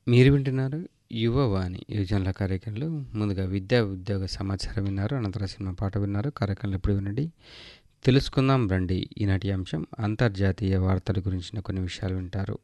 మీరు వింటున్నారు యువవాణి యువజనుల కార్యక్రమంలో ముందుగా విద్యా ఉద్యోగ సమాచారం విన్నారు అనంతరం సినిమా పాట విన్నారు కార్యక్రమంలో ఇప్పుడు వినండి తెలుసుకుందాం రండి ఈనాటి అంశం అంతర్జాతీయ వార్తల గురించిన కొన్ని విషయాలు వింటారు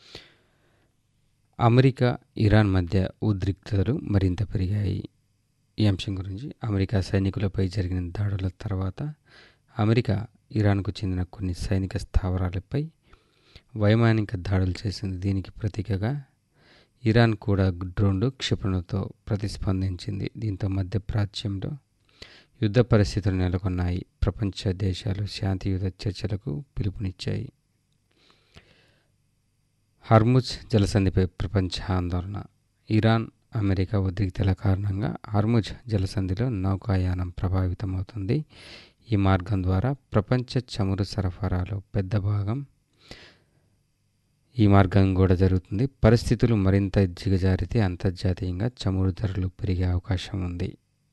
అమెరికా ఇరాన్ మధ్య ఉద్రిక్తతలు మరింత పెరిగాయి ఈ అంశం గురించి అమెరికా సైనికులపై జరిగిన దాడుల తర్వాత అమెరికా ఇరాన్కు చెందిన కొన్ని సైనిక స్థావరాలపై వైమానిక దాడులు చేసింది దీనికి ప్రతీకగా ఇరాన్ కూడా డ్రోన్లు క్షిపణులతో ప్రతిస్పందించింది దీంతో మధ్యప్రాచ్యంలో యుద్ధ పరిస్థితులు నెలకొన్నాయి ప్రపంచ దేశాలు శాంతియుత చర్చలకు పిలుపునిచ్చాయి హర్ముజ్ జలసంధిపై ప్రపంచ ఆందోళన ఇరాన్ అమెరికా ఉద్రిక్తల కారణంగా హర్ముజ్ జలసంధిలో నౌకాయానం ప్రభావితమవుతుంది ఈ మార్గం ద్వారా ప్రపంచ చమురు సరఫరాలో పెద్ద భాగం ఈ మార్గం కూడా జరుగుతుంది పరిస్థితులు మరింత దిగజారితే అంతర్జాతీయంగా చమురు ధరలు పెరిగే అవకాశం ఉంది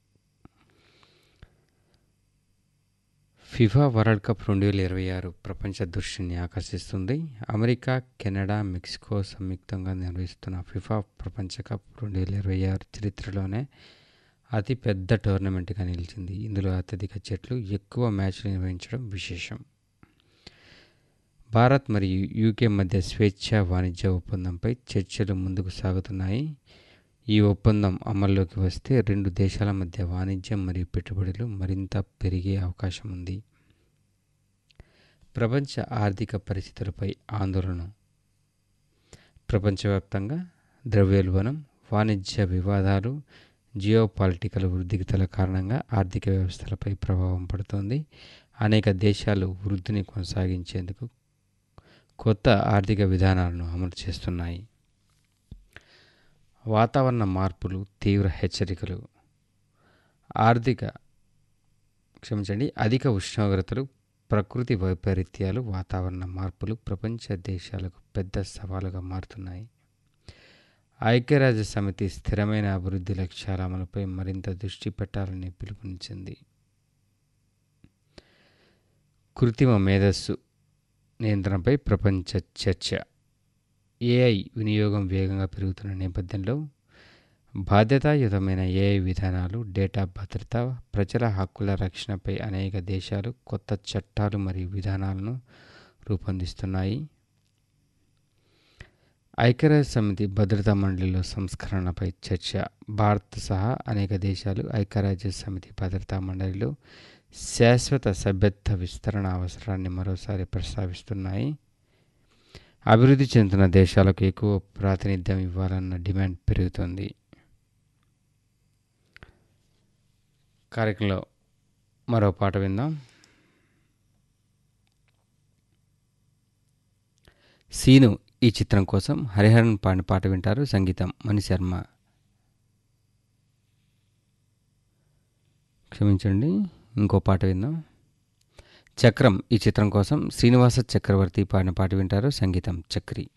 ఫిఫా వరల్డ్ కప్ రెండు వేల ఇరవై ఆరు ప్రపంచ దృష్టిని ఆకర్షిస్తుంది అమెరికా కెనడా మెక్సికో సంయుక్తంగా నిర్వహిస్తున్న ఫిఫా ప్రపంచ కప్ రెండు వేల ఇరవై ఆరు చరిత్రలోనే అతి పెద్ద టోర్నమెంట్గా నిలిచింది ఇందులో అత్యధిక జట్లు ఎక్కువ మ్యాచ్లు నిర్వహించడం విశేషం భారత్ మరియు యూకే మధ్య స్వేచ్ఛ వాణిజ్య ఒప్పందంపై చర్చలు ముందుకు సాగుతున్నాయి ఈ ఒప్పందం అమల్లోకి వస్తే రెండు దేశాల మధ్య వాణిజ్యం మరియు పెట్టుబడులు మరింత పెరిగే అవకాశం ఉంది ప్రపంచ ఆర్థిక పరిస్థితులపై ఆందోళన ప్రపంచవ్యాప్తంగా ద్రవ్యోల్బణం వాణిజ్య వివాదాలు జియోపాలిటికల్ వృద్ధిగతల కారణంగా ఆర్థిక వ్యవస్థలపై ప్రభావం పడుతోంది అనేక దేశాలు వృద్ధిని కొనసాగించేందుకు కొత్త ఆర్థిక విధానాలను అమలు చేస్తున్నాయి వాతావరణ మార్పులు తీవ్ర హెచ్చరికలు ఆర్థిక క్షమించండి అధిక ఉష్ణోగ్రతలు ప్రకృతి వైపరీత్యాలు వాతావరణ మార్పులు ప్రపంచ దేశాలకు పెద్ద సవాలుగా మారుతున్నాయి ఐక్యరాజ్య సమితి స్థిరమైన అభివృద్ధి లక్ష్యాల అమలుపై మరింత దృష్టి పెట్టాలని పిలుపునిచ్చింది కృత్రిమ మేధస్సు నియంత్రణపై ప్రపంచ చర్చ ఏఐ వినియోగం వేగంగా పెరుగుతున్న నేపథ్యంలో బాధ్యతాయుతమైన ఏఐ విధానాలు డేటా భద్రత ప్రజల హక్కుల రక్షణపై అనేక దేశాలు కొత్త చట్టాలు మరియు విధానాలను రూపొందిస్తున్నాయి ఐక్యరాజ్య సమితి భద్రతా మండలిలో సంస్కరణపై చర్చ భారత్ సహా అనేక దేశాలు ఐక్యరాజ్య సమితి భద్రతా మండలిలో శాశ్వత సభ్యత్వ విస్తరణ అవసరాన్ని మరోసారి ప్రస్తావిస్తున్నాయి అభివృద్ధి చెందుతున్న దేశాలకు ఎక్కువ ప్రాతినిధ్యం ఇవ్వాలన్న డిమాండ్ పెరుగుతుంది కార్యక్రమంలో మరో పాట విందాం సీను ఈ చిత్రం కోసం హరిహరన్ పాడిన పాట వింటారు సంగీతం మణిశర్మ క్షమించండి ఇంకో పాట విందాం చక్రం ఈ చిత్రం కోసం శ్రీనివాస చక్రవర్తి పాడిన పాట వింటారు సంగీతం చక్రి